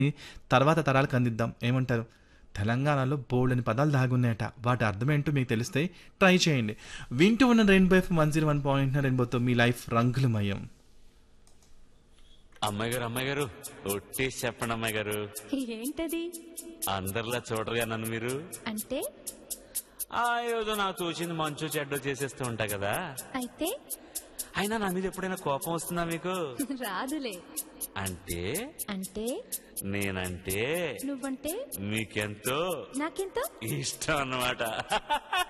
తర్వాత తరాలకు అందిద్దాం ఏమంటారు తెలంగాణలో బోల్డని పదాలు దాగున్నాయట వాటి అర్థం ఏంటో మీకు తెలిస్తే ట్రై చేయండి వింటూ ఉన్న rainbow F one zero one point రెయిన్బోతో మీ లైఫ్ రంగులమయం అమ్మాయి గారు అమ్మాయి గారు ఒట్టేసి చెప్పండి అమ్మాయి గారు ఏంటది అందరిలా చూడరుగా నన్ను మీరు అంటే ఆ ఏదో నాకు తోచింది మంచు చెడ్డో చేసేస్తూ ఉంటా కదా అయితే అయినా నా మీద ఎప్పుడైనా కోపం వస్తుందా మీకు రాదులే అంటే అంటే నేనంటే నువ్వంటే మీకెంతో నాకెంతో ఇష్టం అన్నమాట